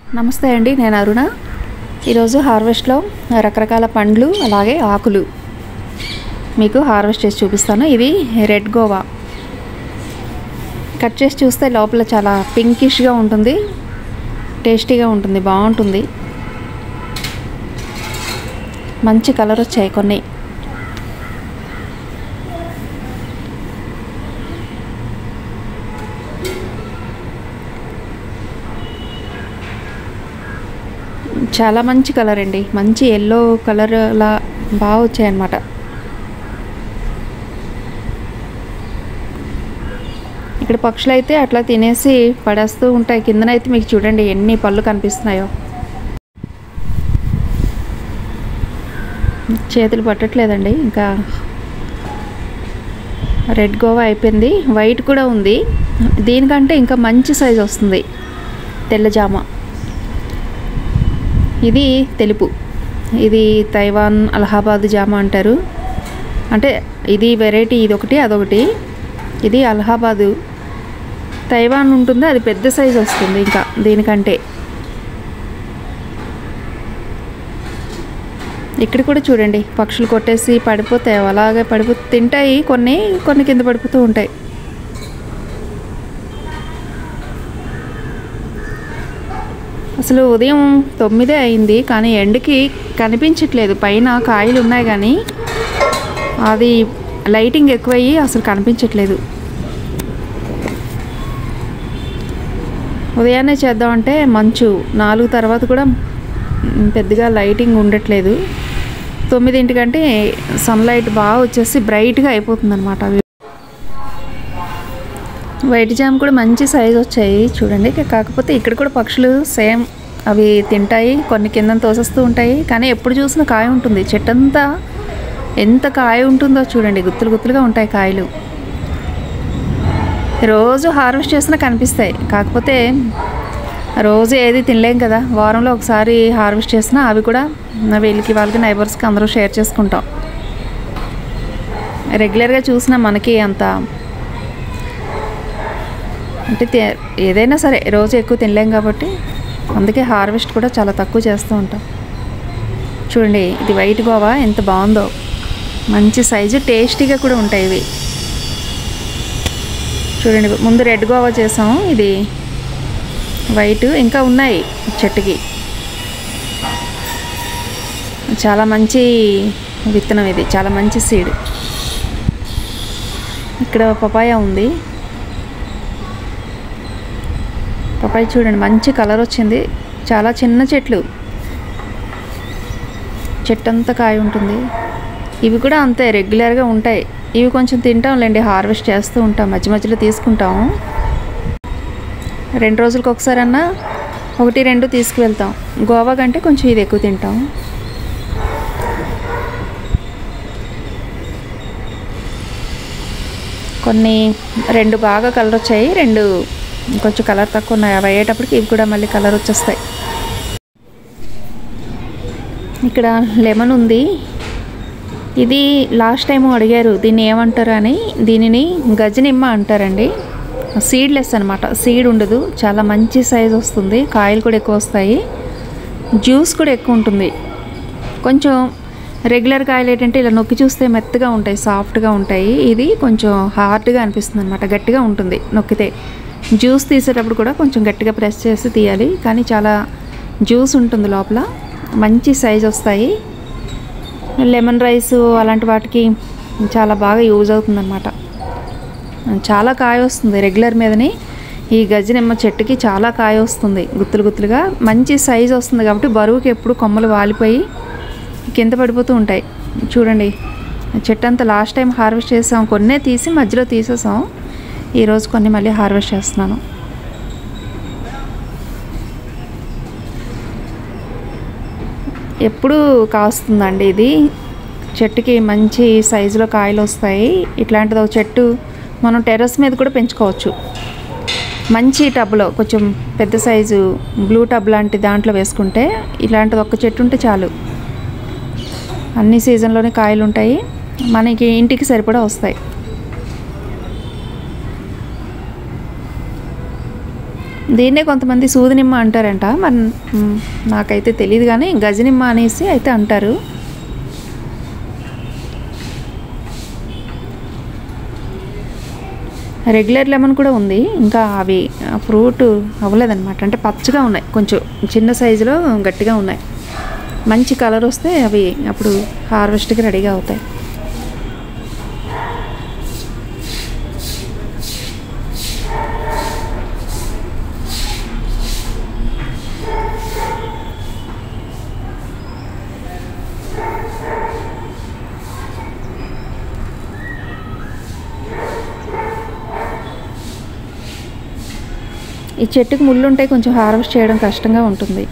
నమస్తే అండి నేను అరుణ ఈరోజు హార్వెస్ట్లో రకరకాల పండ్లు అలాగే ఆకులు మీకు హార్వెస్ట్ చేసి చూపిస్తాను ఇది రెడ్ గోవా కట్ చేసి చూస్తే లోపల చాలా పింకిష్గా ఉంటుంది టేస్టీగా ఉంటుంది బాగుంటుంది మంచి కలర్ వచ్చాయి కొన్ని చాలా మంచి కలర్ అండి మంచి ఎల్లో కలర్ లా బాగా వచ్చాయన్నమాట ఇక్కడ పక్షులు అయితే అట్లా తినేసి పడేస్తూ ఉంటాయి కిందనైతే మీకు చూడండి ఎన్ని పళ్ళు కనిపిస్తున్నాయో చేతులు పట్టట్లేదండి ఇంకా రెడ్ గోవా అయిపోయింది వైట్ కూడా ఉంది దీనికంటే ఇంకా మంచి సైజ్ వస్తుంది తెల్ల జామ ఇది తెలుపు ఇది తైవాన్ అలహాబాద్ జామ అంటారు అంటే ఇది వెరైటీ ఇది ఒకటి అదొకటి ఇది అలహాబాదు తైవాన్ ఉంటుంది అది పెద్ద సైజ్ వస్తుంది ఇంకా దీనికంటే ఇక్కడ కూడా చూడండి పక్షులు కొట్టేసి పడిపోతాయి అలాగే పడిపో తింటాయి కొన్ని కొన్ని కింద పడిపోతూ ఉంటాయి అసలు ఉదయం తొమ్మిదే అయింది కానీ ఎండకి కనిపించట్లేదు పైన కాయలు ఉన్నాయి కానీ అది లైటింగ్ ఎక్కువయ్యి అసలు కనిపించట్లేదు ఉదయాన్నే చేద్దామంటే మంచు నాలుగు తర్వాత కూడా మ్, పెద్దగా లైటింగ్ ఉండట్లేదు తొమ్మిదింటికంటే సన్లైట్ బాగా వచ్చేసి బ్రైట్గా అయిపోతుంది అనమాట వైట్ జామ్ కూడా మంచి సైజ్ వచ్చాయి చూడండి కాకపోతే ఇక్కడ కూడా పక్షులు సేమ్ అవి తింటాయి కొన్ని కింద తోసేస్తూ ఉంటాయి కానీ ఎప్పుడు చూసినా కాయ ఉంటుంది చెట్టంతా ఎంత కాయ ఉంటుందో చూడండి గుత్తులు గుత్తులుగా ఉంటాయి కాయలు రోజు హార్వెస్ట్ చేసినా కనిపిస్తాయి కాకపోతే రోజు ఏది తినలేం కదా వారంలో ఒకసారి హార్వెస్ట్ చేసినా అవి కూడా వీళ్ళకి వాళ్ళకి నైబర్స్కి అందరూ షేర్ చేసుకుంటాం రెగ్యులర్గా చూసినా మనకి అంత అంటే తే- ఏదైనా సరే రోజు ఎక్కువ తినలేం కాబట్టి అందుకే హార్వెస్ట్ కూడా చాలా తక్కువ చేస్తూ ఉంటాం చూడండి ఇది వైట్ గోవా ఎంత బాగుందో మంచి సైజు టేస్టీగా కూడా ఉంటాయి ఇవి చూడండి ముందు రెడ్ గోవా చేసాము ఇది వైట్ ఇంకా ఉన్నాయి చెట్టుకి చాలా మంచి విత్తనం ఇది చాలా మంచి సీడ్ ఇక్కడ పపాయ ఉంది పపాయ చూడండి మంచి కలర్ వచ్చింది చాలా చిన్న చెట్లు చెట్టు అంతా కాయ ఉంటుంది ఇవి కూడా అంతే రెగ్యులర్గా ఉంటాయి ఇవి కొంచెం తింటాంలేండి హార్వెస్ట్ చేస్తూ ఉంటాం మధ్య మధ్యలో తీసుకుంటాము రెండు రోజులకు ఒకసారన్నా ఒకటి రెండు తీసుకువెళ్తాం గోవా కంటే కొంచెం ఇది ఎక్కువ తింటాం కొన్ని రెండు బాగా కలర్ వచ్చాయి రెండు కొంచెం కలర్ తక్కువ ఉన్నాయి అవి అయ్యేటప్పటికి ఇవి కూడా మళ్ళీ కలర్ వచ్చేస్తాయి ఇక్కడ లెమన్ ఉంది ఇది లాస్ట్ టైం అడిగారు దీన్ని ఏమంటారు అని దీనిని గజనిమ్మ అంటారండి సీడ్లెస్ అనమాట సీడ్ ఉండదు చాలా మంచి సైజ్ వస్తుంది కాయలు కూడా ఎక్కువ వస్తాయి జ్యూస్ కూడా ఎక్కువ ఉంటుంది కొంచెం రెగ్యులర్ కాయలు ఏంటంటే ఇలా నొక్కి చూస్తే మెత్తగా ఉంటాయి సాఫ్ట్గా ఉంటాయి ఇది కొంచెం హార్డ్గా అనిపిస్తుంది అనమాట గట్టిగా ఉంటుంది నొక్కితే జ్యూస్ తీసేటప్పుడు కూడా కొంచెం గట్టిగా ప్రెస్ చేసి తీయాలి కానీ చాలా జ్యూస్ ఉంటుంది లోపల మంచి సైజ్ వస్తాయి లెమన్ రైస్ అలాంటి వాటికి చాలా బాగా యూజ్ అవుతుందన్నమాట చాలా కాయ వస్తుంది రెగ్యులర్ మీదనే ఈ గజనిమ్మ చెట్టుకి చాలా కాయ వస్తుంది గుత్తులు గుత్తులుగా మంచి సైజ్ వస్తుంది కాబట్టి బరువుకి ఎప్పుడు కొమ్మలు వాలిపోయి కింద పడిపోతూ ఉంటాయి చూడండి చెట్టు అంతా లాస్ట్ టైం హార్వెస్ట్ చేసాం కొన్నే తీసి మధ్యలో తీసేసాం ఈరోజు కొన్ని మళ్ళీ హార్వెస్ట్ చేస్తున్నాను ఎప్పుడు కాస్తుందండి ఇది చెట్టుకి మంచి సైజులో కాయలు వస్తాయి ఇట్లాంటిది ఒక చెట్టు మనం టెర్రస్ మీద కూడా పెంచుకోవచ్చు మంచి టబ్లో కొంచెం పెద్ద సైజు బ్లూ టబ్ లాంటి దాంట్లో వేసుకుంటే ఇలాంటిది ఒక్క చెట్టు ఉంటే చాలు అన్ని సీజన్లోనే కాయలు ఉంటాయి మనకి ఇంటికి సరిపడా వస్తాయి దీన్నే కొంతమంది సూదినిమ్మ అంటారంట మరి మ్, నాకైతే తెలియదు కానీ గజనిమ్మ అనేసి అయితే అంటారు రెగ్యులర్ లెమన్ కూడా ఉంది ఇంకా అవి ఫ్రూట్ అవ్వలేదన్నమాట అంటే పచ్చగా ఉన్నాయి కొంచెం చిన్న సైజులో గట్టిగా ఉన్నాయి మంచి కలర్ వస్తే అవి అప్పుడు హార్వెస్ట్కి రెడీగా అవుతాయి ఈ చెట్టుకు ముళ్ళు ఉంటే కొంచెం హార్వెస్ట్ చేయడం కష్టంగా ఉంటుంది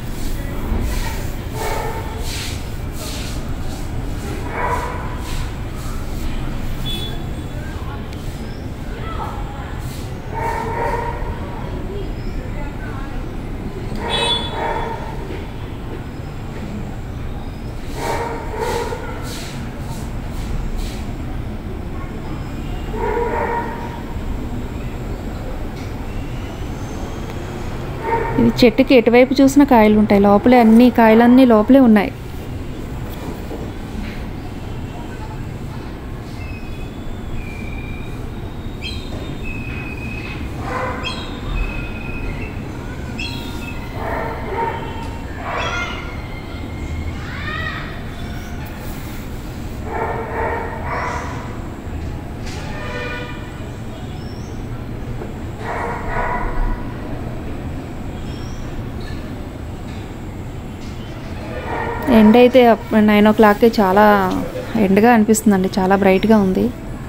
ఇది చెట్టుకి ఎటువైపు చూసినా కాయలు ఉంటాయి లోపలే అన్ని కాయలన్నీ లోపలే ఉన్నాయి ఎండ అయితే నైన్ ఓ క్లాక్కి చాలా ఎండగా అనిపిస్తుందండి చాలా బ్రైట్గా ఉంది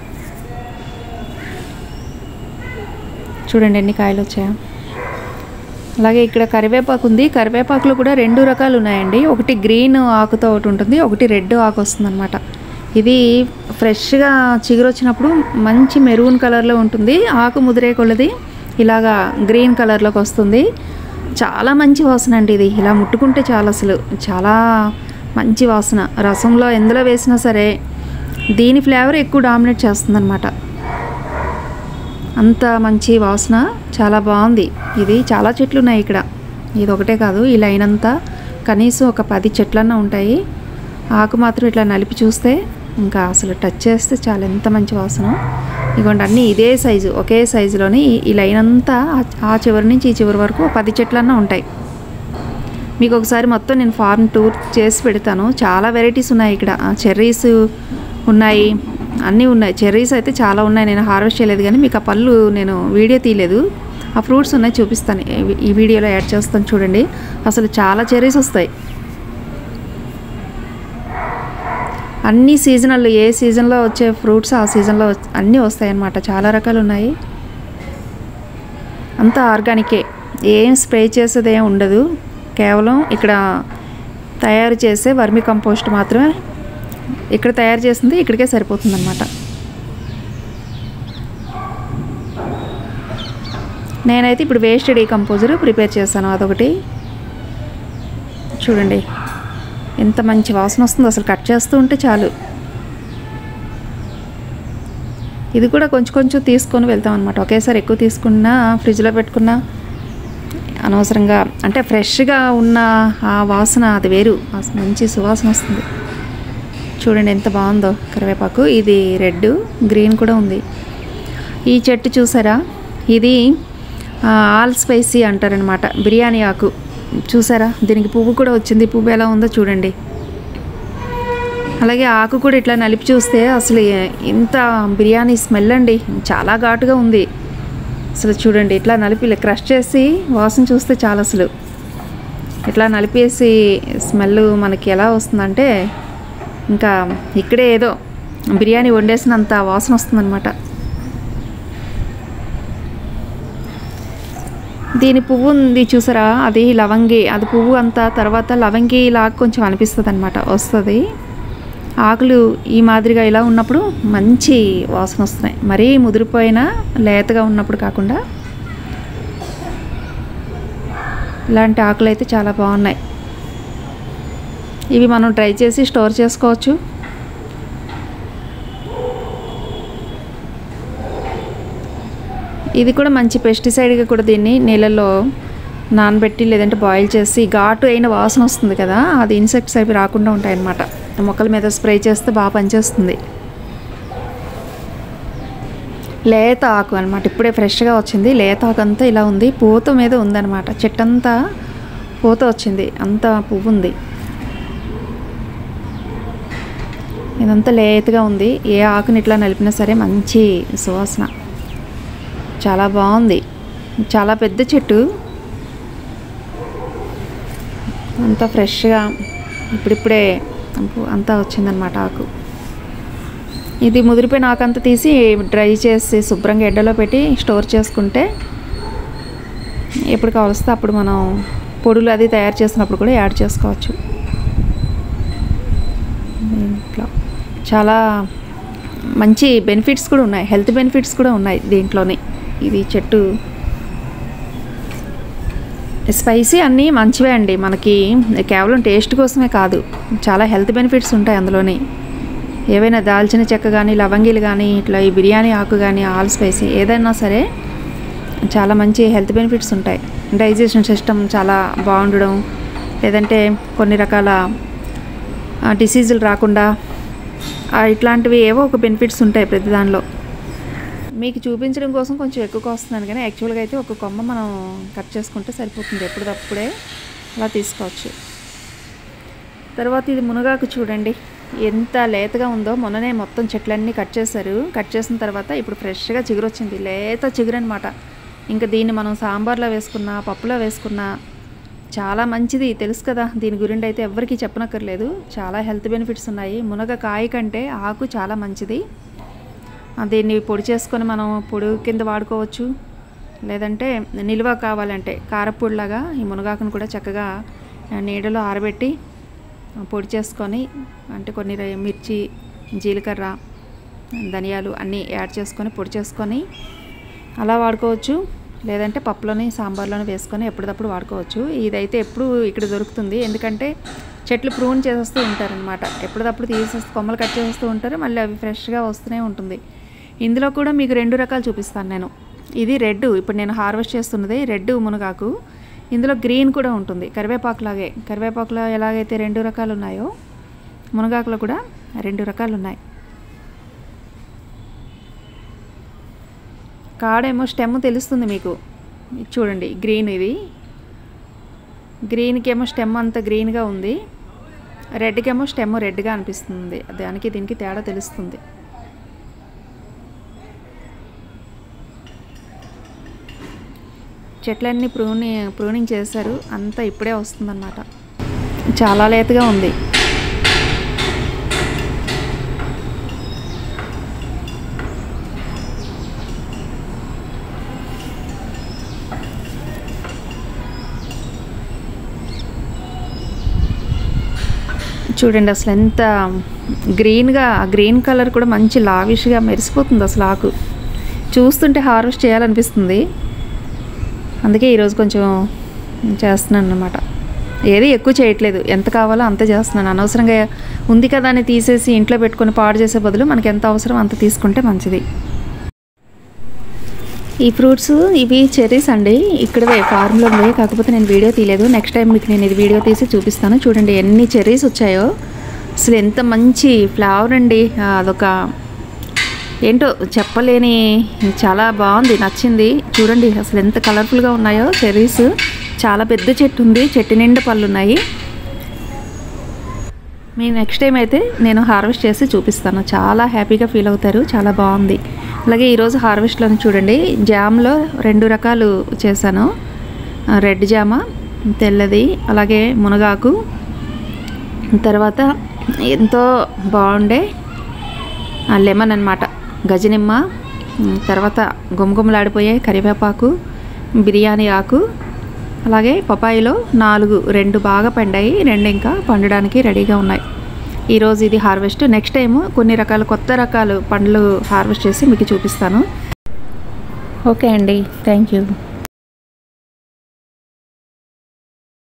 చూడండి ఎన్ని కాయలు వచ్చాయో అలాగే ఇక్కడ కరివేపాకు ఉంది కరివేపాకులో కూడా రెండు రకాలు ఉన్నాయండి ఒకటి గ్రీన్ ఆకుతో ఒకటి ఉంటుంది ఒకటి రెడ్ ఆకు వస్తుందన్నమాట ఇది ఫ్రెష్గా చిగురు వచ్చినప్పుడు మంచి మెరూన్ కలర్లో ఉంటుంది ఆకు ముదిరే కొలది ఇలాగా గ్రీన్ కలర్లోకి వస్తుంది చాలా మంచి వాసన అండి ఇది ఇలా ముట్టుకుంటే చాలా అసలు చాలా మంచి వాసన రసంలో ఎందులో వేసినా సరే దీని ఫ్లేవర్ ఎక్కువ డామినేట్ చేస్తుందన్నమాట అంత మంచి వాసన చాలా బాగుంది ఇది చాలా చెట్లు ఉన్నాయి ఇక్కడ ఇది ఒకటే కాదు ఈ లైన్ అంతా కనీసం ఒక పది చెట్లన్నా ఉంటాయి ఆకు మాత్రం ఇట్లా నలిపి చూస్తే ఇంకా అసలు టచ్ చేస్తే చాలా ఎంత మంచి వాసన ఇదిగోండి అన్నీ ఇదే సైజు ఒకే సైజులోని ఈ- ఈ లైన్ అంతా ఆ- ఆ చివరి నుంచి ఈ చివరి వరకు ఒక పది చెట్లన్నా ఉంటాయి మీకు ఒకసారి మొత్తం నేను ఫార్మ్ టూర్ చేసి పెడతాను చాలా వెరైటీస్ ఉన్నాయి ఇక్కడ చెర్రీస్ ఉన్నాయి అన్నీ ఉన్నాయి చెర్రీస్ అయితే చాలా ఉన్నాయి నేను హార్వెస్ట్ చేయలేదు కానీ మీకు ఆ పళ్ళు నేను వీడియో తీయలేదు ఆ ఫ్రూట్స్ ఉన్నాయి చూపిస్తాను ఈ- ఈ వీడియోలో యాడ్ చేస్తాను చూడండి అసలు చాలా చెర్రీస్ వస్తాయి అన్ని సీజనల్ ఏ సీజన్లో వచ్చే ఫ్రూట్స్ ఆ సీజన్లో వచ్- అన్నీ వస్తాయి అన్నమాట చాలా రకాలు ఉన్నాయి అంతా ఆర్గానికే ఏం స్ప్రే చేసేది ఏం ఉండదు కేవలం ఇక్కడ తయారు చేసే వర్మి కంపోస్ట్ మాత్రమే ఇక్కడ తయారు చేసింది ఇక్కడికే సరిపోతుంది అనమాట నేనైతే ఇప్పుడు వేస్ట్ డీకంపోజర్ ప్రిపేర్ చేశాను అదొకటి చూడండి ఎంత మంచి వాసన వస్తుందో అసలు కట్ చేస్తూ ఉంటే చాలు ఇది కూడా కొంచెం కొంచెం తీసుకొని వెళ్తాం అనమాట ఒకేసారి ఎక్కువ తీసుకున్నా ఫ్రిడ్జ్లో పెట్టుకున్నా అనవసరంగా అంటే ఫ్రెష్గా ఉన్న ఆ వాసన అది వేరు ఆ మంచి సువాసన వస్తుంది చూడండి ఎంత బాగుందో కరివేపాకు ఇది రెడ్ గ్రీన్ కూడా ఉంది ఈ చెట్టు చూసారా ఇది ఆ, ఆల్ స్పైసీ అంటారనమాట బిర్యానీ ఆకు చూసారా దీనికి పువ్వు కూడా వచ్చింది పువ్వు ఎలా ఉందో చూడండి అలాగే ఆకు కూడా ఇట్లా నలిపి చూస్తే అసలు ఇంత బిర్యానీ స్మెల్ అండి చాలా ఘాటుగా ఉంది అసలు చూడండి ఇట్లా నలిపి ఇలా క్రష్ చేసి వాసన చూస్తే చాలా అసలు ఇట్లా నలిపేసి స్మెల్ మనకి ఎలా వస్తుందంటే ఇంకా ఇక్కడే ఏదో బిర్యానీ వండేసినంత వాసన వస్తుందన్నమాట దీని పువ్వు ఉంది చూసారా అది లవంగి అది పువ్వు అంతా తర్వాత లవంగి లాగా కొంచెం అనిపిస్తుంది అనమాట వస్తుంది ఆకులు ఈ మాదిరిగా ఇలా ఉన్నప్పుడు మంచి వాసన వస్తున్నాయి మరీ ముదిరిపోయినా లేతగా ఉన్నప్పుడు కాకుండా ఇలాంటి ఆకులు అయితే చాలా బాగున్నాయి ఇవి మనం ట్రై చేసి స్టోర్ చేసుకోవచ్చు ఇది కూడా మంచి పెస్టిసైడ్గా కూడా దీన్ని నీళ్ళల్లో నానబెట్టి లేదంటే బాయిల్ చేసి ఘాటు అయిన వాసన వస్తుంది కదా అది ఇన్సెక్ట్స్ అవి రాకుండా ఉంటాయన్నమాట మొక్కల మీద స్ప్రే చేస్తే బాగా పనిచేస్తుంది లేత ఆకు అనమాట ఇప్పుడే ఫ్రెష్గా వచ్చింది లేత ఆకు అంతా ఇలా ఉంది పూత మీద ఉందన్నమాట చెట్టంతా పూత వచ్చింది అంత పువ్వు ఉంది ఇదంతా లేతగా ఉంది ఏ ఆకుని ఇట్లా నలిపినా సరే మంచి సువాసన చాలా బాగుంది చాలా పెద్ద చెట్టు అంతా ఫ్రెష్గా ఇప్పుడిప్పుడే అంతా వచ్చిందనమాట ఆకు ఇది ముదిరిపోయిన ఆకంతా తీసి డ్రై చేసి శుభ్రంగా ఎండలో పెట్టి స్టోర్ చేసుకుంటే ఎప్పుడు కావలిస్తే అప్పుడు మనం పొడులు అది తయారు చేసినప్పుడు కూడా యాడ్ చేసుకోవచ్చు దీంట్లో చాలా మంచి బెనిఫిట్స్ కూడా ఉన్నాయి హెల్త్ బెనిఫిట్స్ కూడా ఉన్నాయి దీంట్లోని ఇది చెట్టు స్పైసీ అన్నీ మంచివే అండి మనకి కేవలం టేస్ట్ కోసమే కాదు చాలా హెల్త్ బెనిఫిట్స్ ఉంటాయి అందులోని ఏవైనా దాల్చిన చెక్క కానీ లవంగిలు కానీ ఇట్లా ఈ బిర్యానీ ఆకు కానీ ఆల్ స్పైసీ ఏదైనా సరే చాలా మంచి హెల్త్ బెనిఫిట్స్ ఉంటాయి డైజెషన్ సిస్టమ్ చాలా బాగుండడం లేదంటే కొన్ని రకాల డిసీజులు రాకుండా ఆ, ఇట్లాంటివి ఏవో ఒక బెనిఫిట్స్ ఉంటాయి ప్రతి దానిలో మీకు చూపించడం కోసం కొంచెం ఎక్కువ వస్తున్నాను కానీ యాక్చువల్గా అయితే ఒక కొమ్మ మనం కట్ చేసుకుంటే సరిపోతుంది ఎప్పటికప్పుడే అలా తీసుకోవచ్చు తర్వాత ఇది మునగాకు చూడండి ఎంత లేతగా ఉందో మొన్ననే మొత్తం చెట్లన్నీ కట్ చేశారు కట్ చేసిన తర్వాత ఇప్పుడు ఫ్రెష్గా చిగురు వచ్చింది లేత చిగురు అనమాట ఇంకా దీన్ని మనం సాంబార్లో వేసుకున్నా పప్పులో వేసుకున్నా చాలా మంచిది తెలుసు కదా దీని గురించి అయితే ఎవరికీ చెప్పనక్కర్లేదు చాలా హెల్త్ బెనిఫిట్స్ ఉన్నాయి మునగ కాయ కంటే ఆకు చాలా మంచిది ఆ, దీన్ని పొడి చేసుకొని మనం పొడి కింద వాడుకోవచ్చు లేదంటే నిల్వ కావాలంటే కారపొడిలాగా ఈ మునగాకును కూడా చక్కగా ఆ, నీడలో ఆరబెట్టి ఆ, పొడి చేసుకొని అంటే కొన్ని ర- మిర్చి జీలకర్ర ధనియాలు అన్నీ యాడ్ చేసుకొని పొడి చేసుకొని అలా వాడుకోవచ్చు లేదంటే పప్పులోని సాంబార్లోని వేసుకొని ఎప్పటికప్పుడు వాడుకోవచ్చు ఇదైతే ఎప్పుడు ఇక్కడ దొరుకుతుంది ఎందుకంటే చెట్లు ప్రూన్ చేసేస్తూ ఉంటారనమాట ఎప్పటికప్పుడు తీసేస్తూ కొమ్మలు కట్ చేసేస్తూ ఉంటారు మళ్ళీ అవి ఫ్రెష్గా వస్తూనే ఉంటుంది ఇందులో కూడా మీకు రెండు రకాలు చూపిస్తాను నేను ఇది రెడ్ ఇప్పుడు నేను హార్వెస్ట్ చేస్తున్నది రెడ్ మునగాకు ఇందులో గ్రీన్ కూడా ఉంటుంది కరివేపాకు లాగే కరివేపాకులో ఎలాగైతే రెండు రకాలు ఉన్నాయో మునగాకులో కూడా రెండు రకాలు ఉన్నాయి కాడేమో స్టెమ్ తెలుస్తుంది మీకు ఇది చూడండి గ్రీన్ ఇది గ్రీన్కి ఏమో స్టెమ్ అంత గ్రీన్గా ఉంది రెడ్కి ఏమో స్టెమ్ రెడ్గా అనిపిస్తుంది దానికి దీనికి తేడా తెలుస్తుంది చెట్లన్నీ ప్రూని ప్రూనింగ్ చేశారు అంతా ఇప్పుడే వస్తుందన్నమాట చాలా లేతగా ఉంది చూడండి అసలు ఎంత గ్రీన్గా ఆ గ్రీన్ కలర్ కూడా మంచి లావిష్గా మెరిసిపోతుంది అసలు ఆకు చూస్తుంటే హార్వెస్ట్ చేయాలనిపిస్తుంది అందుకే ఈరోజు కొంచెం చేస్తున్నాను అనమాట ఏది ఎక్కువ చేయట్లేదు ఎంత కావాలో అంత చేస్తున్నాను అనవసరంగా ఉంది కదా అని తీసేసి ఇంట్లో పెట్టుకొని పాడు చేసే బదులు మనకి ఎంత అవసరం అంత తీసుకుంటే మంచిది ఈ ఫ్రూట్స్ ఇవి చెర్రీస్ అండి ఇక్కడవే ఫార్మ్లో ఉన్నాయి కాకపోతే నేను వీడియో తీయలేదు నెక్స్ట్ టైం మీకు నేను ఇది వీడియో తీసి చూపిస్తాను చూడండి ఎన్ని చెర్రీస్ వచ్చాయో అసలు ఎంత మంచి ఫ్లవర్ అండి ఆ, అదొక ఏంటో చెప్పలేని చాలా బాగుంది నచ్చింది చూడండి అసలు ఎంత కలర్ఫుల్గా ఉన్నాయో చెర్రీస్ చాలా పెద్ద చెట్టు ఉంది చెట్టు నిండా పళ్ళు ఉన్నాయి మీ నెక్స్ట్ టైం అయితే నేను హార్వెస్ట్ చేసి చూపిస్తాను చాలా హ్యాపీగా ఫీల్ అవుతారు చాలా బాగుంది అలాగే ఈరోజు హార్వెస్ట్లో చూడండి జామ్లో రెండు రకాలు చేశాను ఆ, రెడ్ జామ తెల్లది అలాగే మునగాకు తర్వాత ఎంతో బాగుండే ఆ, లెమన్ అనమాట గజనిమ్మ ఉమ్, తర్వాత గుమగుమలాడిపోయే కరివేపాకు బిర్యానీ ఆకు అలాగే పపాయిలో నాలుగు రెండు బాగా పండాయి రెండు ఇంకా పండడానికి రెడీగా ఉన్నాయి ఈరోజు ఇది హార్వెస్ట్ నెక్స్ట్ టైం కొన్ని రకాల కొత్త రకాలు పండ్లు హార్వెస్ట్ చేసి మీకు చూపిస్తాను ఓకే అండి థ్యాంక్ యూ